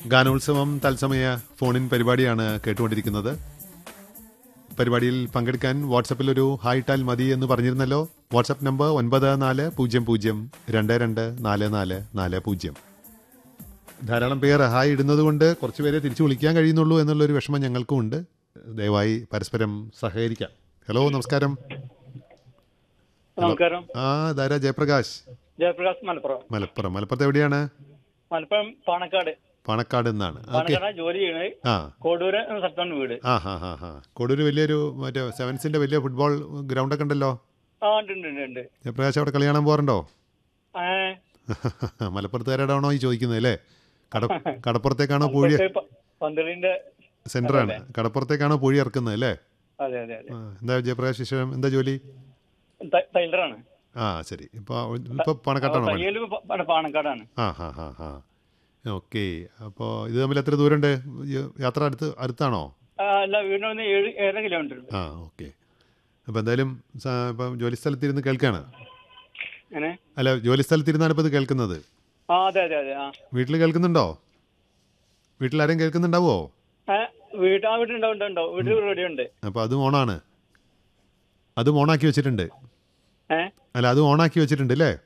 ഗാനോത്സവം തത്സമയ ഫോണിൻ പരിപാടിയാണ് കേട്ടുകൊണ്ടിരിക്കുന്നത് പരിപാടിയിൽ പങ്കെടുക്കാൻ വാട്സപ്പിൽ ഒരു ഹായ് ടാൽ മതി എന്ന് പറഞ്ഞിരുന്നല്ലോ വാട്സപ്പ് നമ്പർ ഒൻപത് നാല് പൂജ്യം പൂജ്യം രണ്ട് രണ്ട് നാല് നാല് നാല് പൂജ്യം ധാരാളം പേർ ഹായ് ഇടുന്നത് കൊണ്ട് കുറച്ച് പേരെ തിരിച്ചു വിളിക്കാൻ കഴിയുന്നുള്ളൂ എന്നുള്ളൊരു വിഷമം ഞങ്ങൾക്കും ഉണ്ട് ദയവായി പരസ്പരം സഹകരിക്കാം ഹലോ നമസ്കാരം നമസ്കാരം ആ ധാരാ ജയപ്രകാശ് ജയപ്രകാശ് മലപ്പുറം മലപ്പുറം മലപ്പുറത്ത് എവിടെയാണ് മലപ്പുറം പാണക്കാട് പാണക്കാട് എന്നാണ് ഓക്കെ പാണക്കാട് ജോലി ചെയ്യണത് ആ കോടൂര് എന്ന സ്ഥലത്താണ് വീട് ആ ഹാ ഹാ ഹാ കൊടൂര് വലിയൊരു മറ്റേ സെവൻസിന്റെ വലിയ ഫുട്ബോൾ ഗ്രൗണ്ടൊക്കെ ഉണ്ടല്ലോ ആ ഉണ്ട് ഉണ്ട് ഉണ്ട് ഉണ്ട് ജയപ്രകാശ് അവിടെ കളി കാണാൻ പോകാറുണ്ടോ ആ, മലപ്പുറത്തുകാരോടാണോ ഈ ചോദിക്കുന്നത് അല്ലേ കട കടപ്പുറത്തേക്കാണോ പൂഴി ഇപ്പഴത്തെ പ- പന്തലിന്റെ സെന്ററാണ് കടപ്പുറത്തേക്കാണോ പൂഴി ഇറക്കുന്നത് അല്ലേ അതെ അതെ അതെ ആ, എന്താ ജയപ്രകാശ് വിഷയം എന്താ ജോലി ത- ടൈലറാണ് ആ ശരി ഇപ്പൊ ഇപ്പൊ പണക്കാട്ടാണോ പണി തയ്യല് പ- പ- പാണക്കാടാണ് ആ ഹാ ഹാ ഹാ ഓക്കെ അപ്പോൾ ഇത് തമ്മിൽ എത്ര ദൂരമുണ്ട് ഈ യാത്ര അടുത്ത് അടുത്താണോ ആ, അല്ല വീടിന് വന്ന് ഏഴ് ഏഴര കിലോമീറ്റർ ഉണ്ട് ആ ഓക്കെ അപ്പോൾ എന്തായാലും സ- ഇപ്പം ജോലി സ്ഥലത്തിരുന്ന് കേൾക്കുകയാണ് അങ്ങനെ അല്ല ജോലി സ്ഥലത്തിരുന്നാണ് ഇപ്പോൾ ഇത് കേൾക്കുന്നത് ആ അതെ അതെ അതെ ആ വീട്ടിൽ കേൾക്കുന്നുണ്ടോ വീട്ടിൽ ആരും കേൾക്കുന്നുണ്ടാവോ ആ, വീട്ട് ആ വീട്ടിലുണ്ടാവും ഉണ്ടാവും, ഉണ്ടാവും വീട്ടിൽ റെഡി ഉണ്ട് അപ്പോൾ അതും ഓണാണ് അതും ഓണാക്കി വെച്ചിട്ടുണ്ട് ഏ അല്ല അതും ഓണാക്കി വെച്ചിട്ടുണ്ട് അല്ലേ